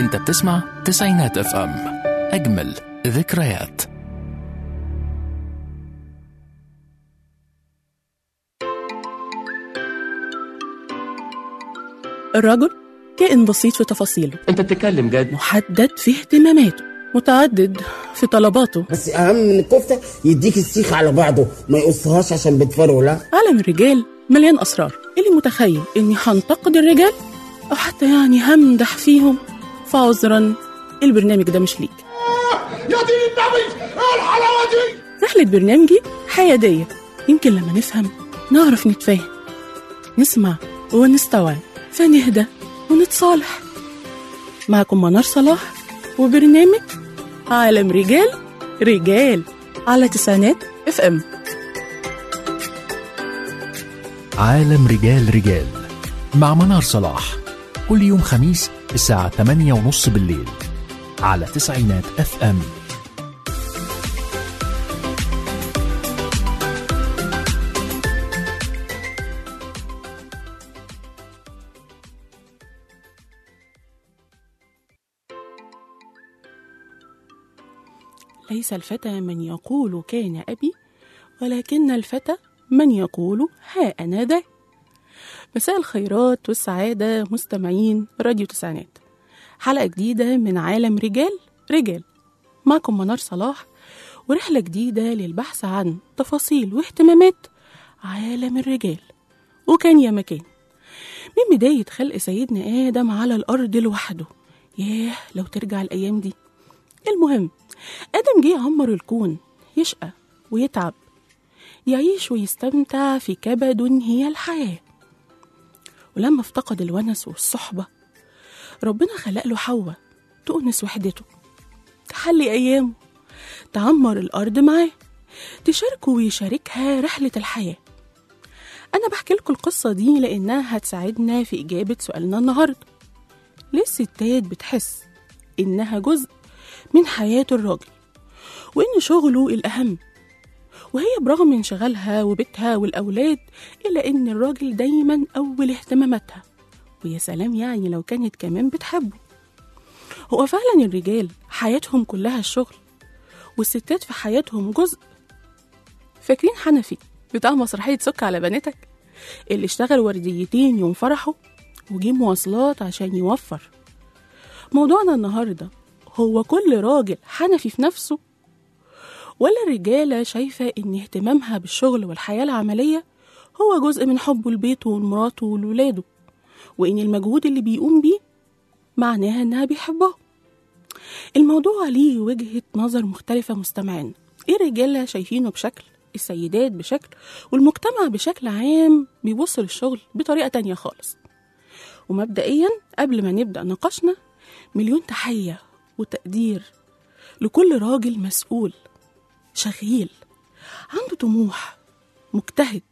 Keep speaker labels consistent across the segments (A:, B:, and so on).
A: انت بتسمع تسعينات اف ام اجمل ذكريات
B: الرجل كائن بسيط في تفاصيله
C: انت بتتكلم جد
B: محدد في اهتماماته متعدد في طلباته
D: بس اهم من الكفته يديك السيخ على بعضه ما يقصهاش عشان بتفرقوا لا
B: عالم الرجال مليان أسرار اللي متخيل إني هنتقد الرجال أو حتى يعني همدح فيهم فعذرا البرنامج ده مش ليك
E: يا دين النبي ايه الحلاوه دي
B: رحلة برنامجي حيادية يمكن لما نفهم نعرف نتفاهم نسمع ونستوعب فنهدى ونتصالح معكم منار صلاح وبرنامج عالم رجال رجال على تسعينات اف ام
A: عالم رجال رجال مع منار صلاح كل يوم خميس الساعة 8 ونص بالليل على تسعينات اف ام
B: ليس الفتى من يقول كان أبي ولكن الفتى من يقول ها أنا ذا مساء الخيرات والسعادة مستمعين راديو تسعينات حلقة جديدة من عالم رجال رجال معكم منار صلاح ورحلة جديدة للبحث عن تفاصيل واهتمامات عالم الرجال وكان يا مكان من بداية خلق سيدنا آدم على الأرض لوحده ياه لو ترجع الأيام دي المهم آدم جه يعمر الكون يشقى ويتعب يعيش ويستمتع في كبد هي الحياة ولما افتقد الونس والصحبة ربنا خلق له حواء تؤنس وحدته تحلي أيامه تعمر الأرض معاه تشاركه ويشاركها رحلة الحياة أنا بحكي لكم القصة دي لأنها هتساعدنا في إجابة سؤالنا النهاردة ليه الستات بتحس إنها جزء من حياة الراجل وإن شغله الأهم وهي برغم انشغالها وبيتها والأولاد إلا إن الراجل دايما أول اهتماماتها ويا سلام يعني لو كانت كمان بتحبه هو فعلا الرجال حياتهم كلها الشغل والستات في حياتهم جزء فاكرين حنفي بتاع مسرحية سك على بناتك اللي اشتغل ورديتين يوم فرحه وجي مواصلات عشان يوفر موضوعنا النهارده هو كل راجل حنفي في نفسه ولا الرجالة شايفة إن اهتمامها بالشغل والحياة العملية هو جزء من حبه لبيته ومراته ولاده وإن المجهود اللي بيقوم بيه معناها إنها بيحبه الموضوع ليه وجهة نظر مختلفة مستمعين الرجالة شايفينه بشكل السيدات بشكل والمجتمع بشكل عام بيبص للشغل بطريقة تانية خالص ومبدئيا قبل ما نبدأ نقاشنا مليون تحية وتقدير لكل راجل مسؤول شغيل عنده طموح مجتهد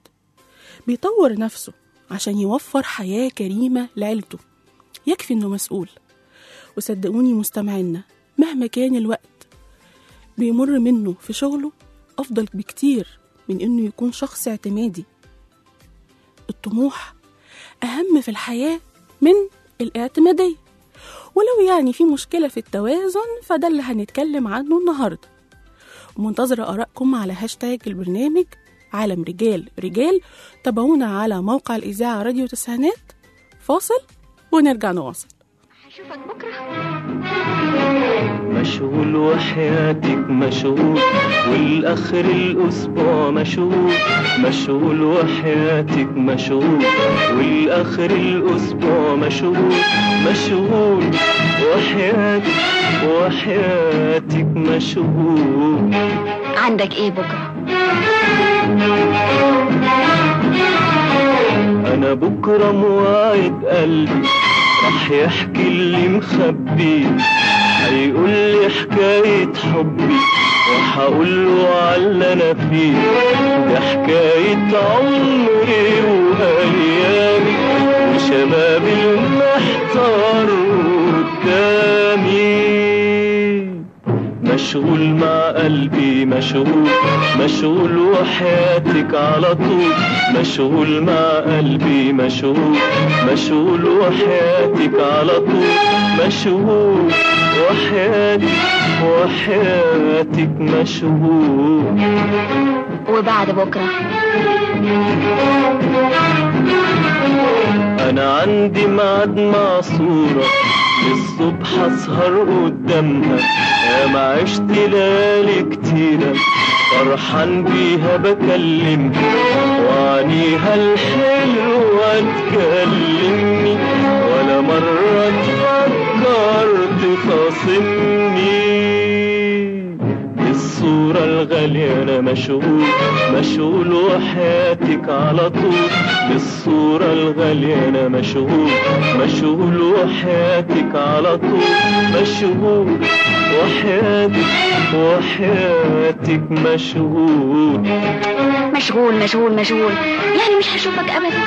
B: بيطور نفسه عشان يوفر حياة كريمة لعيلته يكفي إنه مسؤول وصدقوني مستمعينا مهما كان الوقت بيمر منه في شغله أفضل بكتير من إنه يكون شخص اعتمادي الطموح أهم في الحياة من الاعتمادية ولو يعني في مشكلة في التوازن فده اللي هنتكلم عنه النهاردة ومنتظرة آرائكم على هاشتاج البرنامج عالم رجال رجال تابعونا على موقع الإذاعة راديو تسعينات فاصل ونرجع نواصل
F: هشوفك بكرة
G: مشغول وحياتك مشغول والآخر الأسبوع مشغول مشغول وحياتك مشغول والآخر الأسبوع مشغول مشغول وحياتك وحياتك مشغول
F: عندك ايه بكرة
G: أنا بكرة مواعيد قلبي راح يحكي اللي مخبيه هيقول لي حكاية حبي وهقول له على اللي أنا فيه ده حكاية عمري وأيامي وشبابي المحتار قدامي مشغول مع قلبي مشغول مشغول وحياتك على طول مشغول مع قلبي مشغول مشغول وحياتك على طول مشغول وحياتك وحياتك مشغول
F: وبعد بكرة
G: انا عندي ميعاد مع صورة الصبح اسهر قدامها يا ما عشت ليالي كتيرة فرحان بيها بكلمها وعنيها الحلوة تكلمني ولا مرة فكرت تخاصمني الصورة الغالية أنا مشغول مشغول وحياتك على طول بالصورة الغالية أنا مشغول مشغول وحياتك على طول مشغول وحياتك وحياتك مشغول
F: مشغول مشغول مشغول يعني مش هشوفك أبدا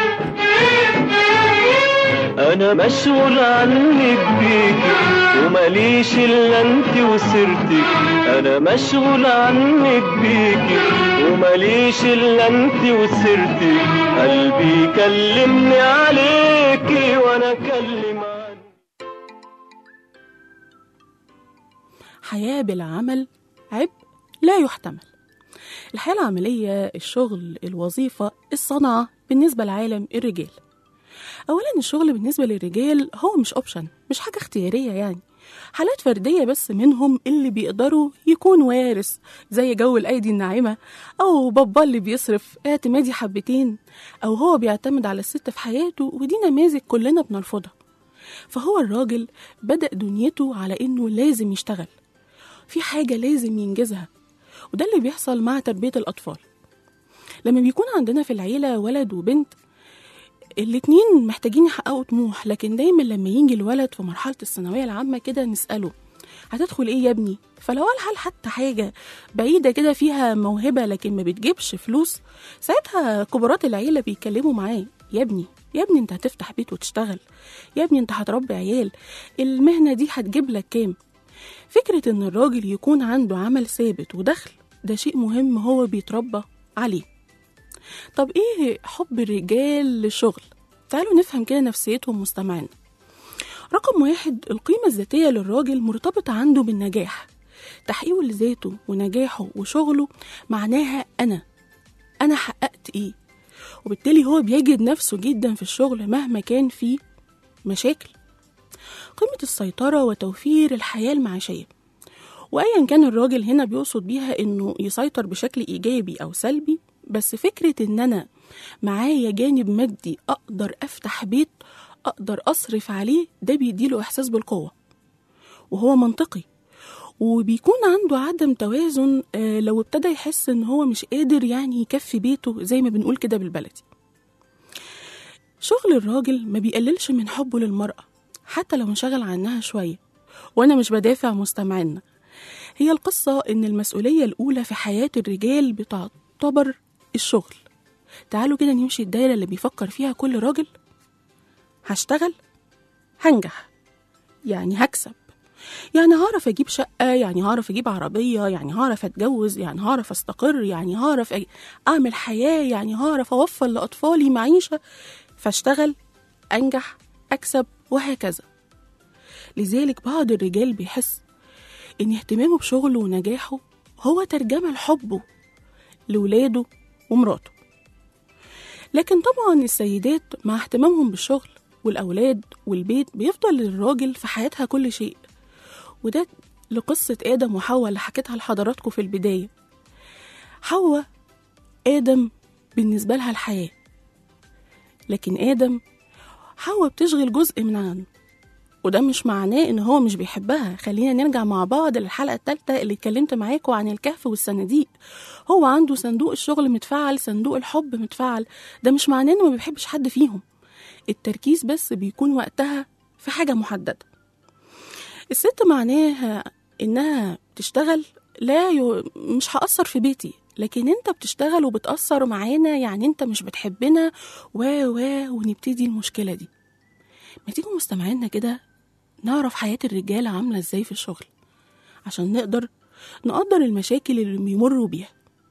G: انا مشغول عنك بيكي وماليش الا انت وسيرتك انا مشغول عنك بيكي وماليش الا انت وسيرتك قلبي كلمني عليكي وانا اكلم عنك
B: حياة بلا عمل عبء لا يحتمل الحياة العملية الشغل الوظيفة الصنعة بالنسبة لعالم الرجال أولا الشغل بالنسبة للرجال هو مش أوبشن مش حاجة اختيارية يعني حالات فردية بس منهم اللي بيقدروا يكون وارث زي جو الأيدي الناعمة أو بابا اللي بيصرف اعتمادي حبتين أو هو بيعتمد على الست في حياته ودي نماذج كلنا بنرفضها فهو الراجل بدأ دنيته على إنه لازم يشتغل في حاجة لازم ينجزها وده اللي بيحصل مع تربية الأطفال لما بيكون عندنا في العيلة ولد وبنت الاتنين محتاجين يحققوا طموح لكن دايما لما يجي الولد في مرحلة الثانوية العامة كده نسأله هتدخل ايه يا ابني فلو قال هل حتى حاجة بعيدة كده فيها موهبة لكن ما بتجيبش فلوس ساعتها كبارات العيلة بيتكلموا معاه يا ابني يا ابني انت هتفتح بيت وتشتغل يا ابني انت هتربي عيال المهنة دي هتجيب لك كام فكرة ان الراجل يكون عنده عمل ثابت ودخل ده شيء مهم هو بيتربى عليه طب ايه حب الرجال للشغل تعالوا نفهم كده نفسيتهم مستمعين رقم واحد القيمة الذاتية للراجل مرتبطة عنده بالنجاح تحقيقه لذاته ونجاحه وشغله معناها أنا أنا حققت إيه وبالتالي هو بيجد نفسه جدا في الشغل مهما كان فيه مشاكل قيمة السيطرة وتوفير الحياة المعيشية وأيا كان الراجل هنا بيقصد بيها إنه يسيطر بشكل إيجابي أو سلبي بس فكرة إن أنا معايا جانب مادي أقدر أفتح بيت أقدر أصرف عليه ده بيديله إحساس بالقوة وهو منطقي وبيكون عنده عدم توازن آه، لو ابتدى يحس إن هو مش قادر يعني يكفي بيته زي ما بنقول كده بالبلدي شغل الراجل ما بيقللش من حبه للمرأة حتى لو انشغل عنها شوية وأنا مش بدافع مستمعينا هي القصة إن المسؤولية الأولى في حياة الرجال بتعتبر الشغل تعالوا كده نمشي الدايرة اللي بيفكر فيها كل راجل هشتغل هنجح يعني هكسب يعني هعرف اجيب شقة يعني هعرف اجيب عربية يعني هعرف اتجوز يعني هعرف استقر يعني هعرف أج... اعمل حياة يعني هعرف اوفر لاطفالي معيشة فاشتغل انجح اكسب وهكذا لذلك بعض الرجال بيحس ان اهتمامه بشغله ونجاحه هو ترجمة لحبه لولاده ومراته لكن طبعا السيدات مع اهتمامهم بالشغل والأولاد والبيت بيفضل للراجل في حياتها كل شيء وده لقصة آدم وحواء اللي حكيتها لحضراتكم في البداية حواء آدم بالنسبة لها الحياة لكن آدم حواء بتشغل جزء من عنه وده مش معناه ان هو مش بيحبها خلينا نرجع مع بعض للحلقه الثالثه اللي اتكلمت معاكم عن الكهف والصناديق هو عنده صندوق الشغل متفعل صندوق الحب متفعل ده مش معناه انه ما بيحبش حد فيهم التركيز بس بيكون وقتها في حاجه محدده الست معناها انها تشتغل لا ي... مش هأثر في بيتي لكن انت بتشتغل وبتأثر معانا يعني انت مش بتحبنا و و ونبتدي المشكلة دي ما تيجوا مستمعينا كده نعرف حياة الرجالة عاملة ازاي في الشغل عشان نقدر نقدر المشاكل اللي بيمروا بيها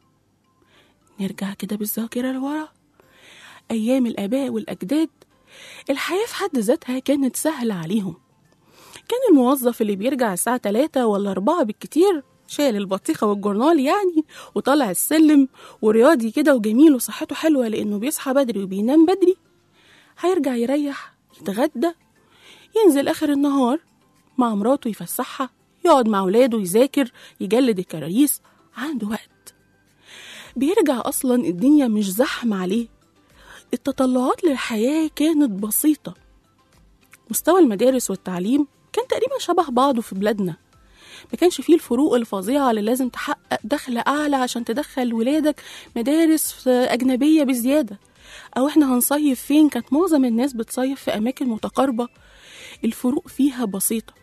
B: نرجع كده بالذاكرة لورا أيام الآباء والأجداد الحياة في حد ذاتها كانت سهلة عليهم كان الموظف اللي بيرجع الساعة 3 ولا 4 بالكتير شايل البطيخة والجورنال يعني وطالع السلم ورياضي كده وجميل وصحته حلوة لأنه بيصحى بدري وبينام بدري هيرجع يريح يتغدى ينزل آخر النهار مع مراته يفسحها يقعد مع ولاده يذاكر يجلد الكراريس عنده وقت بيرجع أصلا الدنيا مش زحمة عليه التطلعات للحياة كانت بسيطة مستوى المدارس والتعليم كان تقريبا شبه بعضه في بلادنا ما كانش فيه الفروق الفظيعة اللي لازم تحقق دخل أعلى عشان تدخل ولادك مدارس أجنبية بزيادة أو إحنا هنصيف فين كانت معظم الناس بتصيف في أماكن متقاربة الفروق فيها بسيطة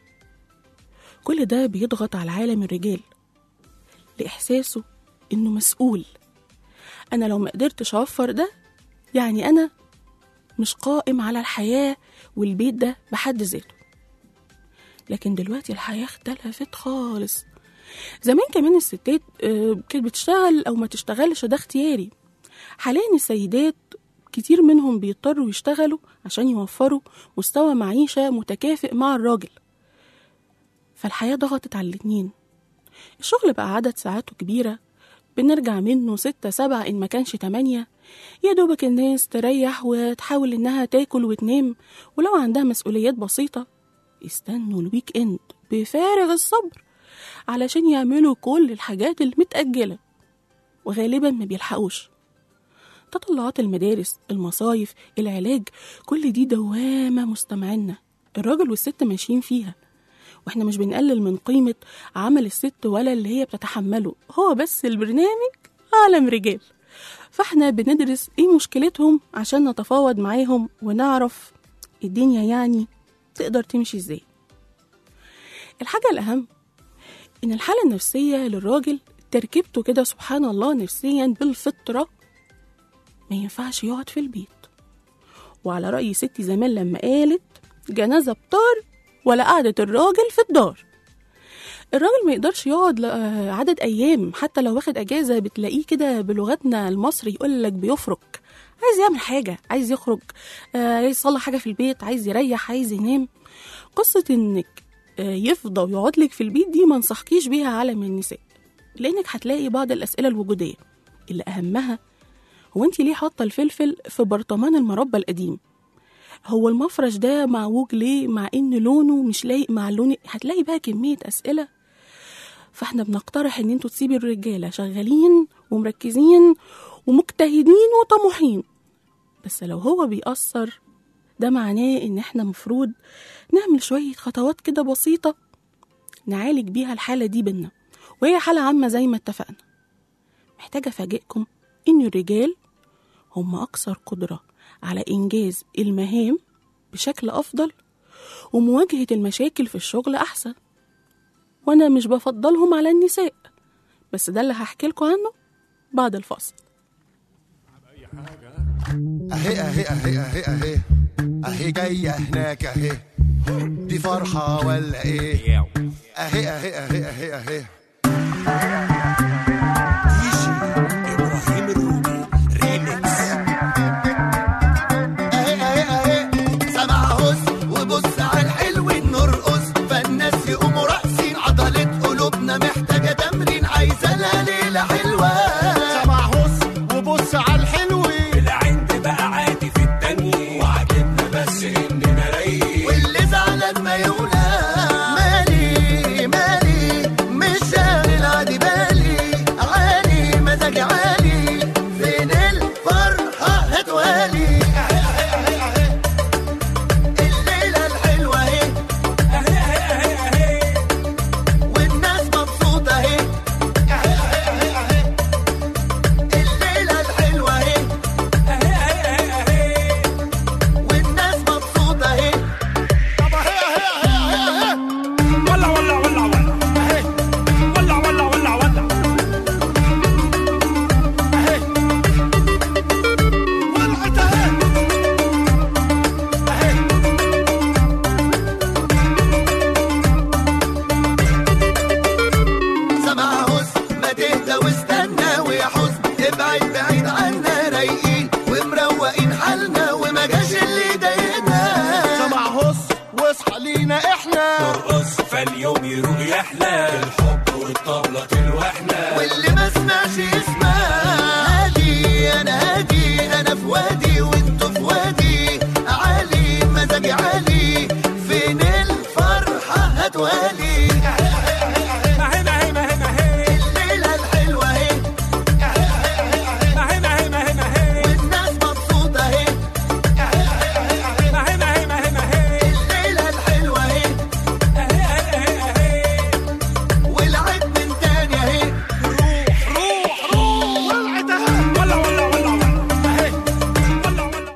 B: كل ده بيضغط على عالم الرجال لإحساسه إنه مسؤول أنا لو ما قدرتش أوفر ده يعني أنا مش قائم على الحياة والبيت ده بحد ذاته لكن دلوقتي الحياة اختلفت خالص زمان كمان الستات آه، كانت بتشتغل أو ما تشتغلش ده اختياري حاليا السيدات كتير منهم بيضطروا يشتغلوا عشان يوفروا مستوى معيشة متكافئ مع الراجل فالحياة ضغطت على الاتنين الشغل بقى عدد ساعاته كبيرة بنرجع منه ستة سبعة إن ما كانش تمانية يا دوبك الناس تريح وتحاول إنها تاكل وتنام ولو عندها مسؤوليات بسيطة يستنوا الويك إند بفارغ الصبر علشان يعملوا كل الحاجات المتأجلة وغالبا ما بيلحقوش تطلعات المدارس المصايف العلاج كل دي دوامة مستمعنا الراجل والست ماشيين فيها واحنا مش بنقلل من قيمة عمل الست ولا اللي هي بتتحمله هو بس البرنامج عالم رجال فاحنا بندرس ايه مشكلتهم عشان نتفاوض معاهم ونعرف الدنيا يعني تقدر تمشي ازاي الحاجة الأهم إن الحالة النفسية للراجل تركيبته كده سبحان الله نفسيا بالفطرة ما ينفعش يقعد في البيت وعلى رأي ستي زمان لما قالت جنازة بطار ولا قعدة الراجل في الدار الراجل ما يقدرش يقعد ل- آه، عدد أيام حتى لو واخد أجازة بتلاقيه كده بلغتنا المصري يقول لك بيفرك عايز يعمل حاجة عايز يخرج آه، عايز يصلح حاجة في البيت عايز يريح عايز ينام قصة إنك آه، يفضى ويقعد لك في البيت دي ما انصحكيش بيها عالم النساء لأنك هتلاقي بعض الأسئلة الوجودية اللي أهمها هو انت ليه حاطه الفلفل في برطمان المربى القديم هو المفرش ده معوج ليه مع ان لونه مش لايق مع لون هتلاقي بقى كميه اسئله فاحنا بنقترح ان انتوا تسيبوا الرجاله شغالين ومركزين ومجتهدين وطموحين بس لو هو بيأثر ده معناه ان احنا مفروض نعمل شويه خطوات كده بسيطه نعالج بيها الحاله دي بينا وهي حاله عامه زي ما اتفقنا محتاجه افاجئكم ان الرجال هم اكثر قدره على انجاز المهام بشكل افضل ومواجهه المشاكل في الشغل احسن وانا مش بفضلهم على النساء بس ده اللي هحكي لكم عنه بعد الفاصل
C: اهي اهي اهي اهي اهي اهي جاية هناك اهي دي فرحة ولا ايه اهي اهي اهي اهي اهي ديجي ابراهيم الروبي ريميكس اهي اهي اهي سمع هز وبص على الحلو نرقص فالناس يقوموا راقصين عضلة قلوبنا محتاجة تمرين عايزة لها ليلة حلوة سمع هز وبص على الحلو
H: العند بقى عادي في التانية وعجبنا بس اننا رايقين
C: واللي زعلان ما يقول مالي مالي مش شاغل عادي بالي عالي مزاجي عالي فين الفرحة هتوالي الليلة الحلوة اهي والناس مبسوطة اهي الليلة الحلوة اهي والناس مبسوطة اهي طب اهي اهي اهي واصحى لينا احنا
H: نرقص فاليوم يروق يحلى الحب والطبلة الوحنا
C: واللي ما سمعش يسمع هادي انا هادي انا في وادي وانتوا في وادي عالي مزاجي عالي فين الفرحة هتوالي
H: ماهي ماهي ماهي ماهي
C: الليلة الحلوة اهي
H: ماهي ماهي ماهي ماهي
C: والناس مبسوطة اهي
H: ماهي ماهي ماهي ماهي
C: الليلة الحلوة اهي والعيد من تاني اهي روح روح روح ولعتها
H: ولا ولا ولا ولا اهي ولا ولا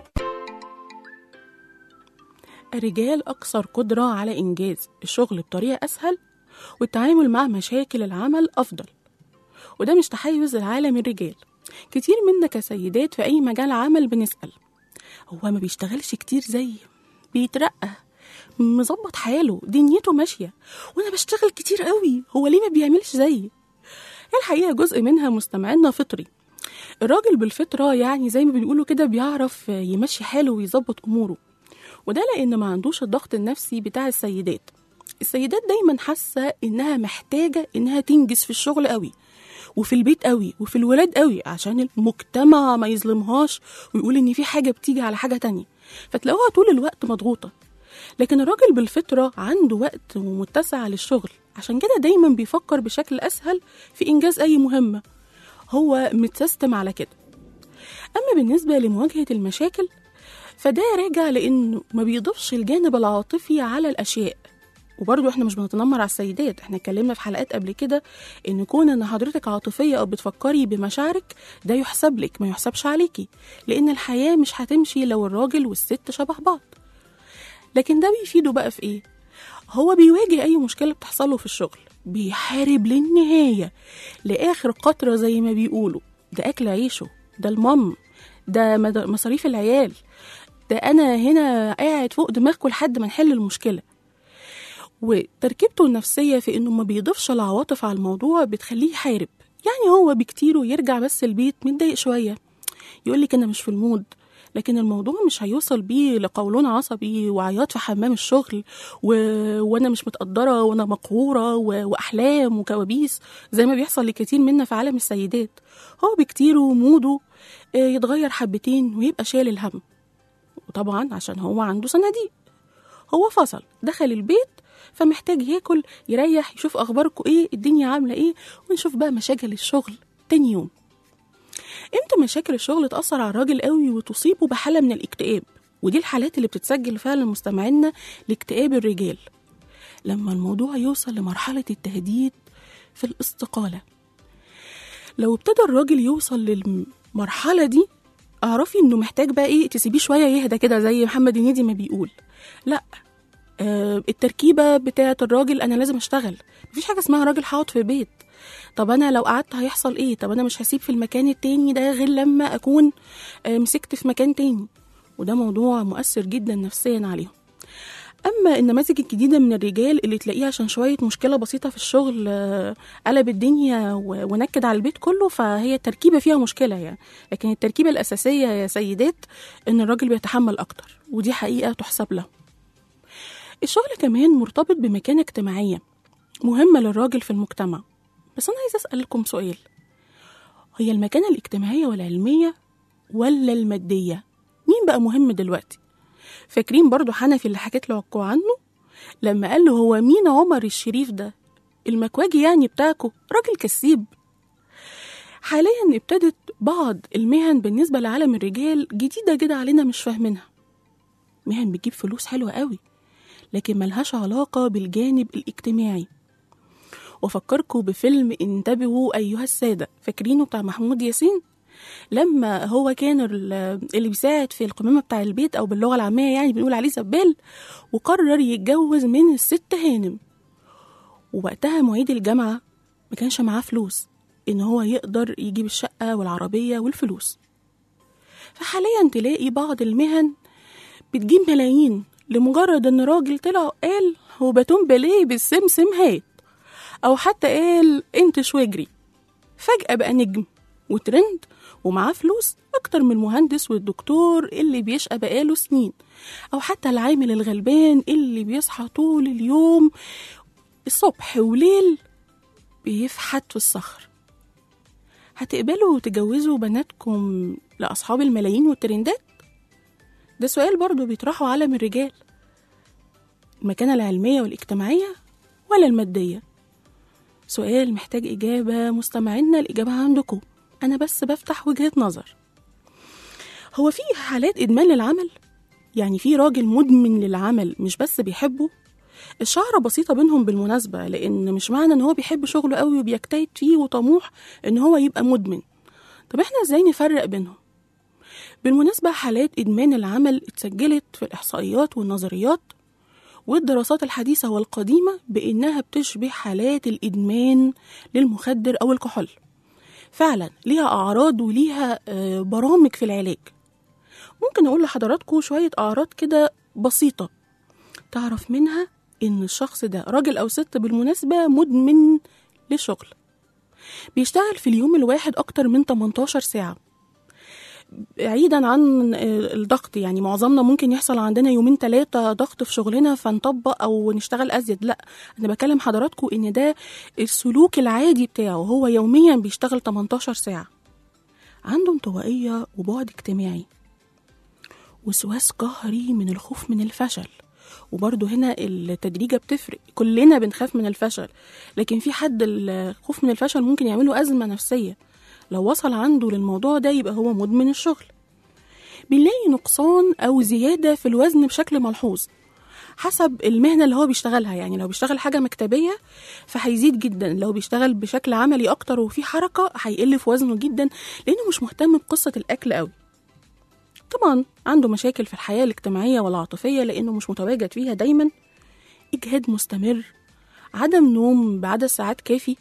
B: الرجال أكثر قدرة على إنجاز الشغل بطريقة أسهل والتعامل مع مشاكل العمل أفضل وده مش تحيز لعالم الرجال كتير منا كسيدات في أي مجال عمل بنسأل هو ما بيشتغلش كتير زي بيترقى مظبط حاله دنيته ماشية وأنا بشتغل كتير قوي هو ليه ما بيعملش زيي الحقيقة جزء منها مستمعنا فطري الراجل بالفطرة يعني زي ما بيقولوا كده بيعرف يمشي حاله ويظبط أموره وده لأن ما عندوش الضغط النفسي بتاع السيدات السيدات دايما حاسة إنها محتاجة إنها تنجز في الشغل قوي وفي البيت قوي وفي الولاد قوي عشان المجتمع ما يظلمهاش ويقول إن في حاجة بتيجي على حاجة تانية فتلاقوها طول الوقت مضغوطة لكن الراجل بالفطرة عنده وقت ومتسع للشغل عشان كده دايما بيفكر بشكل أسهل في إنجاز أي مهمة هو متسيستم على كده أما بالنسبة لمواجهة المشاكل فده راجع لأنه ما بيضيفش الجانب العاطفي على الأشياء وبرضه احنا مش بنتنمر على السيدات احنا اتكلمنا في حلقات قبل كده ان كون ان حضرتك عاطفيه او بتفكري بمشاعرك ده يحسب لك ما يحسبش عليكي لان الحياه مش هتمشي لو الراجل والست شبه بعض لكن ده بيفيده بقى في ايه هو بيواجه اي مشكله بتحصل له في الشغل بيحارب للنهايه لاخر قطره زي ما بيقولوا ده اكل عيشه ده المام ده مد- مصاريف العيال ده انا هنا قاعد فوق دماغكم لحد ما نحل المشكله وتركيبته النفسيه في انه ما بيضيفش العواطف على الموضوع بتخليه يحارب يعني هو بكتيره يرجع بس البيت متضايق شويه يقول لك انا مش في المود لكن الموضوع مش هيوصل بيه لقولون عصبي وعياط في حمام الشغل و... وانا مش متقدره وانا مقهوره و... واحلام وكوابيس زي ما بيحصل لكتير منا في عالم السيدات هو بكتيره موده آه، يتغير حبتين ويبقى شايل الهم وطبعا عشان هو عنده صناديق هو فصل دخل البيت فمحتاج ياكل يريح يشوف اخباركم ايه الدنيا عامله ايه ونشوف بقى مشاكل الشغل تاني يوم امتى مشاكل الشغل تأثر على الراجل قوي وتصيبه بحالة من الاكتئاب ودي الحالات اللي بتتسجل فعلا مستمعينا لاكتئاب الرجال لما الموضوع يوصل لمرحلة التهديد في الاستقالة لو ابتدى الراجل يوصل للمرحلة دي اعرفي انه محتاج بقى ايه تسيبيه شوية يهدى كده زي محمد هنيدي ما بيقول لا آه التركيبة بتاعة الراجل انا لازم اشتغل مفيش حاجة اسمها راجل هقعد في بيت طب انا لو قعدت هيحصل ايه طب انا مش هسيب في المكان التاني ده غير لما اكون آه، مسكت في مكان تاني وده موضوع مؤثر جدا نفسيا عليهم اما النماذج الجديده من الرجال اللي تلاقيه عشان شويه مشكله بسيطه في الشغل آه، قلب الدنيا و- ونكد على البيت كله فهي التركيبه فيها مشكله يعني لكن التركيبه الاساسيه يا سيدات ان الراجل بيتحمل اكتر ودي حقيقه تحسب له الشغل كمان مرتبط بمكانه اجتماعيه مهمه للراجل في المجتمع بس انا عايزه اسالكم سؤال هي المكانه الاجتماعيه والعلميه ولا الماديه مين بقى مهم دلوقتي فاكرين برضو حنفي اللي حكيت لكم عنه لما قال له هو مين عمر الشريف ده المكواجي يعني بتاعكو راجل كسيب حاليا ابتدت بعض المهن بالنسبة لعالم الرجال جديدة كده علينا مش فاهمينها مهن بتجيب فلوس حلوة قوي لكن ملهاش علاقة بالجانب الاجتماعي وفكركم بفيلم انتبهوا أيها السادة فاكرينه بتاع محمود ياسين لما هو كان ال- اللي بيساعد في القمامة بتاع البيت أو باللغة العامية يعني بنقول عليه زبال وقرر يتجوز من الست هانم ووقتها معيد الجامعة ما كانش معاه فلوس إن هو يقدر يجيب الشقة والعربية والفلوس فحاليا تلاقي بعض المهن بتجيب ملايين لمجرد إن راجل طلع قال هو باتون باليه بالسمسم هات أو حتى قال انت واجري فجأة بقى نجم وترند ومعاه فلوس أكتر من المهندس والدكتور اللي بيشقى بقاله سنين أو حتى العامل الغلبان اللي بيصحى طول اليوم الصبح وليل بيفحت في الصخر هتقبلوا تجوزوا بناتكم لأصحاب الملايين والترندات؟ ده سؤال برضو بيطرحه عالم الرجال المكانة العلمية والاجتماعية ولا المادية؟ سؤال محتاج إجابة مستمعينا الإجابة عندكم أنا بس بفتح وجهة نظر هو في حالات إدمان للعمل؟ يعني في راجل مدمن للعمل مش بس بيحبه الشعرة بسيطة بينهم بالمناسبة لأن مش معنى إن هو بيحب شغله قوي وبيجتهد فيه وطموح إن هو يبقى مدمن طب إحنا إزاي نفرق بينهم؟ بالمناسبة حالات إدمان العمل اتسجلت في الإحصائيات والنظريات والدراسات الحديثة والقديمة بإنها بتشبه حالات الإدمان للمخدر أو الكحول فعلا ليها أعراض وليها آه، برامج في العلاج ممكن أقول لحضراتكم شوية أعراض كده بسيطة تعرف منها إن الشخص ده راجل أو ست بالمناسبة مدمن لشغل بيشتغل في اليوم الواحد أكتر من 18 ساعة بعيدا عن الضغط يعني معظمنا ممكن يحصل عندنا يومين ثلاثة ضغط في شغلنا فنطبق أو نشتغل أزيد لا أنا بكلم حضراتكم إن ده السلوك العادي بتاعه هو يوميا بيشتغل 18 ساعة عنده انطوائية وبعد اجتماعي وسواس قهري من الخوف من الفشل وبرضه هنا التدريجة بتفرق كلنا بنخاف من الفشل لكن في حد الخوف من الفشل ممكن يعمله أزمة نفسية لو وصل عنده للموضوع ده يبقى هو مدمن الشغل بنلاقي نقصان أو زيادة في الوزن بشكل ملحوظ حسب المهنة اللي هو بيشتغلها يعني لو بيشتغل حاجة مكتبية فهيزيد جدا لو بيشتغل بشكل عملي أكتر وفي حركة هيقل في وزنه جدا لأنه مش مهتم بقصة الأكل قوي طبعا عنده مشاكل في الحياة الاجتماعية والعاطفية لأنه مش متواجد فيها دايما إجهاد مستمر عدم نوم بعدد ساعات كافي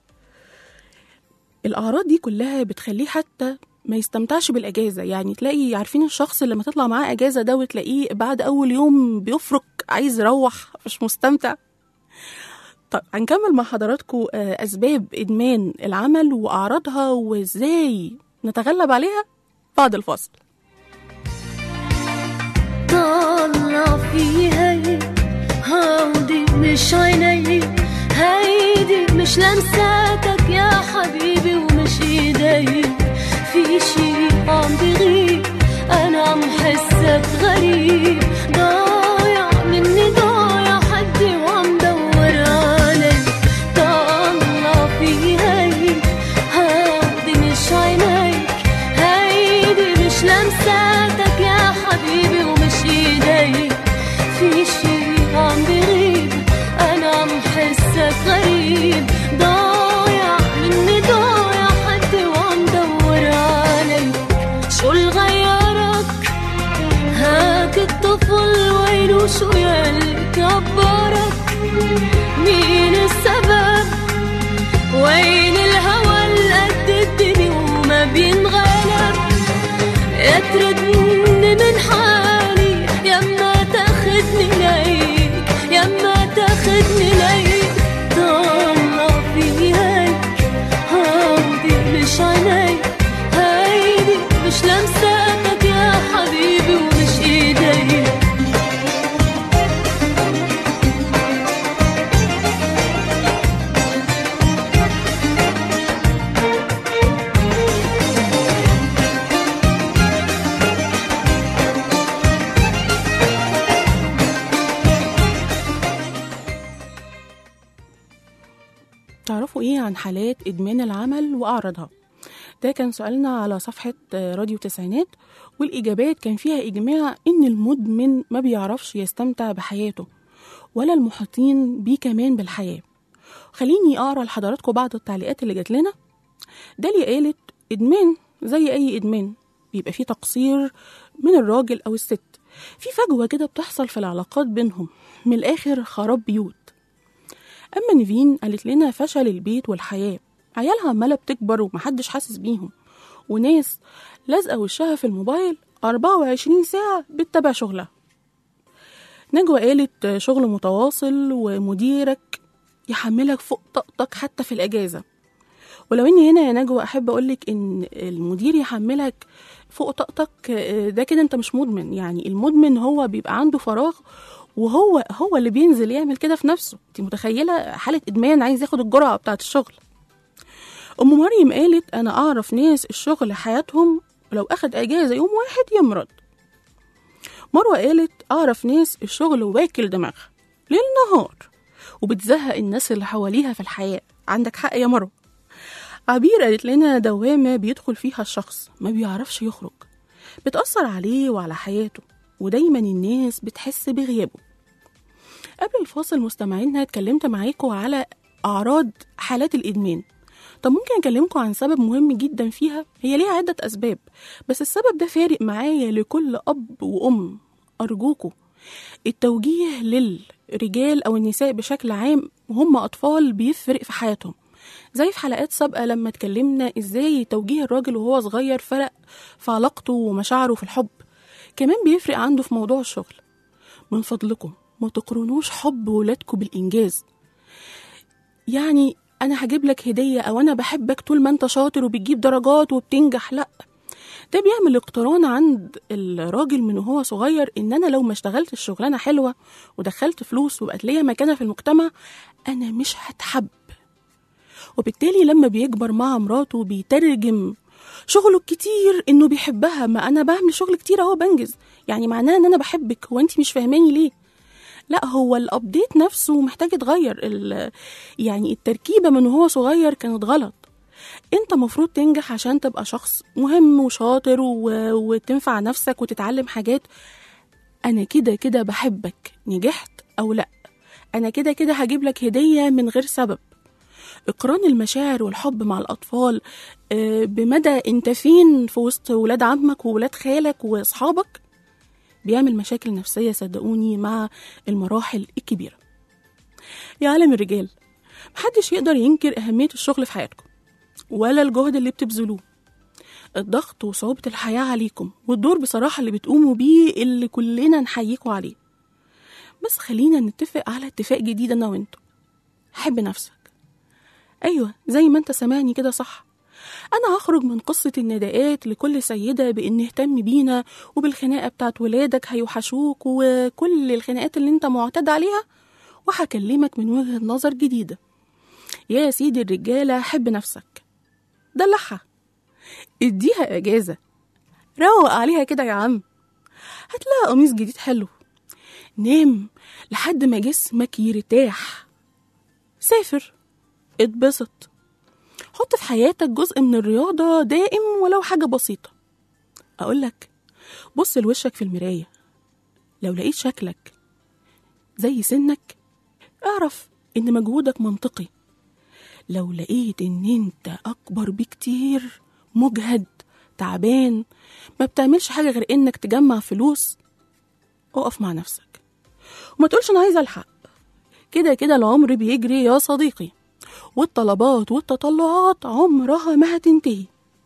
B: الأعراض دي كلها بتخليه حتى ما يستمتعش بالأجازة يعني تلاقي عارفين الشخص اللي لما تطلع معاه أجازة ده وتلاقيه بعد أول يوم بيفرك عايز يروح مش مستمتع طب هنكمل مع حضراتكم آه، أسباب إدمان العمل وأعراضها وإزاي نتغلب عليها بعد الفاصل
I: طلع فيها هودي مش عيني هيدي مش لمساتك يا حبيبي ومش ايدي في شي عم بغيب انا عم حسك غريب ضايع مني ضايع حدي وعم دور عليك طلع فيها هودي مش عينيك هيدي مش لمساتك يا حبيبي ومش ايديك في شي عم بغيب انا عم حسك غريب ضايع مني ضايع حدي وعم دور عليك شو اللي غيرك هاك الطفل وينه شو يلي كبرك مين السبب وين الهوى اللي قد الدنيا وما بينغلب اتردني من حالي يما تاخدني ليك يما تاخدني ليك طلع في هيك هودي مش عينيك هيدي مش لمساتك يا حبيبي ومش ايديك
B: تعرفوا ايه عن حالات ادمان العمل واعراضها ده كان سؤالنا على صفحة آه، راديو تسعينات والإجابات كان فيها إجماع إن المدمن ما بيعرفش يستمتع بحياته ولا المحيطين بيه كمان بالحياة خليني أقرأ لحضراتكم بعض التعليقات اللي جات لنا داليا قالت إدمان زي أي إدمان بيبقى فيه تقصير من الراجل أو الست في فجوة كده بتحصل في العلاقات بينهم من الآخر خراب بيوت أما نيفين قالت لنا فشل البيت والحياة عيالها عمالة بتكبر ومحدش حاسس بيهم وناس لازقة وشها في الموبايل 24 ساعة بتتابع شغلها نجوى قالت شغل متواصل ومديرك يحملك فوق طاقتك حتى في الأجازة ولو اني هنا يا نجوى احب اقولك ان المدير يحملك فوق طاقتك آه، ده كده انت مش مدمن يعني المدمن هو بيبقى عنده فراغ وهو هو اللي بينزل يعمل كده في نفسه انت متخيله حاله ادمان عايز ياخد الجرعه بتاعه الشغل ام مريم قالت انا اعرف ناس الشغل حياتهم لو اخد اجازه يوم واحد يمرض مروه قالت اعرف ناس الشغل واكل دماغها ليل نهار وبتزهق الناس اللي حواليها في الحياه عندك حق يا مروه عبير قالت لنا دوامة بيدخل فيها الشخص ما بيعرفش يخرج بتأثر عليه وعلى حياته ودايما الناس بتحس بغيابه قبل الفاصل مستمعينا اتكلمت معاكم على أعراض حالات الإدمان طب ممكن أكلمكم عن سبب مهم جدا فيها هي ليها عدة أسباب بس السبب ده فارق معايا لكل أب وأم أرجوكوا التوجيه للرجال أو النساء بشكل عام وهم أطفال بيفرق في حياتهم زي في حلقات سابقة لما اتكلمنا ازاي توجيه الراجل وهو صغير فرق في علاقته ومشاعره في الحب كمان بيفرق عنده في موضوع الشغل من فضلكم ما تقرنوش حب ولادكم بالإنجاز يعني أنا هجيب لك هدية أو أنا بحبك طول ما أنت شاطر وبتجيب درجات وبتنجح لأ ده بيعمل اقتران عند الراجل من وهو صغير ان انا لو ما اشتغلت الشغلانه حلوه ودخلت فلوس وبقت ليا مكانه في المجتمع انا مش هتحب وبالتالي لما بيكبر مع مراته بيترجم شغله الكتير انه بيحبها ما انا بعمل شغل كتير اهو بنجز يعني معناه ان انا بحبك هو انت مش فاهماني ليه لا هو الابديت نفسه محتاج يتغير ال- يعني التركيبه من وهو صغير كانت غلط انت مفروض تنجح عشان تبقى شخص مهم وشاطر و... وتنفع نفسك وتتعلم حاجات انا كده كده بحبك نجحت او لا انا كده كده هجيب لك هديه من غير سبب اقران المشاعر والحب مع الاطفال آه، بمدى انت فين في وسط ولاد عمك وولاد خالك واصحابك بيعمل مشاكل نفسيه صدقوني مع المراحل الكبيره يا عالم الرجال محدش يقدر ينكر اهميه الشغل في حياتكم ولا الجهد اللي بتبذلوه الضغط وصعوبة الحياة عليكم والدور بصراحة اللي بتقوموا بيه اللي كلنا نحييكوا عليه بس خلينا نتفق على اتفاق جديد أنا وانتو حب نفسك أيوة زي ما انت سامعني كده صح أنا هخرج من قصة النداءات لكل سيدة بإن اهتم بينا وبالخناقة بتاعت ولادك هيوحشوك وكل الخناقات اللي انت معتاد عليها وهكلمك من وجهة نظر جديدة يا سيدي الرجالة حب نفسك دلعها اديها اجازة روق عليها كده يا عم هتلاقي قميص جديد حلو نام لحد ما جسمك يرتاح سافر اتبسط حط في حياتك جزء من الرياضة دائم ولو حاجة بسيطة أقولك بص لوشك في المراية لو لقيت شكلك زي سنك اعرف إن مجهودك منطقي لو لقيت إن أنت أكبر بكتير مجهد تعبان ما بتعملش حاجة غير إنك تجمع فلوس اقف مع نفسك وما تقولش أنا عايزة ألحق كده كده العمر بيجري يا صديقي والطلبات والتطلعات عمرها ما هتنتهي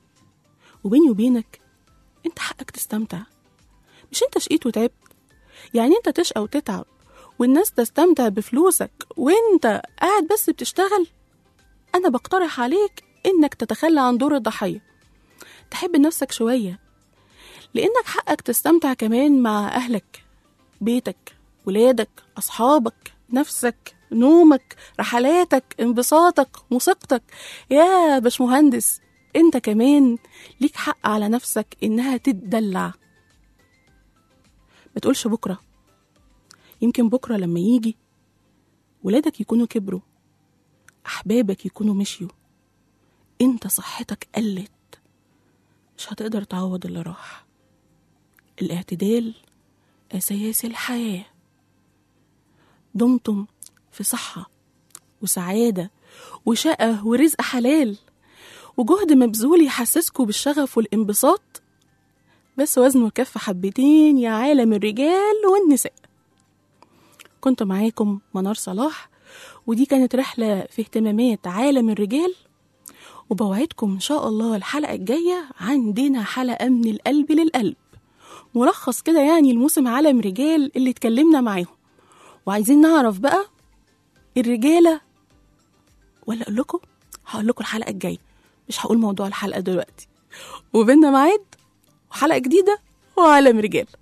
B: وبيني وبينك انت حقك تستمتع مش انت شقيت وتعبت يعني انت تشقى وتتعب والناس تستمتع بفلوسك وانت قاعد بس بتشتغل انا بقترح عليك انك تتخلى عن دور الضحية تحب نفسك شوية لانك حقك تستمتع كمان مع اهلك بيتك ولادك اصحابك نفسك نومك رحلاتك انبساطك موسيقتك يا باشمهندس انت كمان ليك حق على نفسك انها تتدلع ما تقولش بكره يمكن بكره لما يجي ولادك يكونوا كبروا احبابك يكونوا مشيوا انت صحتك قلت مش هتقدر تعوض اللي راح الاعتدال اساس الحياه دمتم في صحه وسعاده وشقه ورزق حلال وجهد مبذول يحسسكوا بالشغف والانبساط بس وزنه كف حبتين يا عالم الرجال والنساء كنت معاكم منار صلاح ودي كانت رحلة في اهتمامات عالم الرجال وبوعدكم إن شاء الله الحلقة الجاية عندنا حلقة من القلب للقلب ملخص كده يعني الموسم عالم رجال اللي اتكلمنا معاهم وعايزين نعرف بقى الرجالة ولا أقول لكم هقول لكم الحلقة الجاية مش هقول موضوع الحلقة دلوقتي وبيننا ميعاد وحلقة جديدة وعالم رجال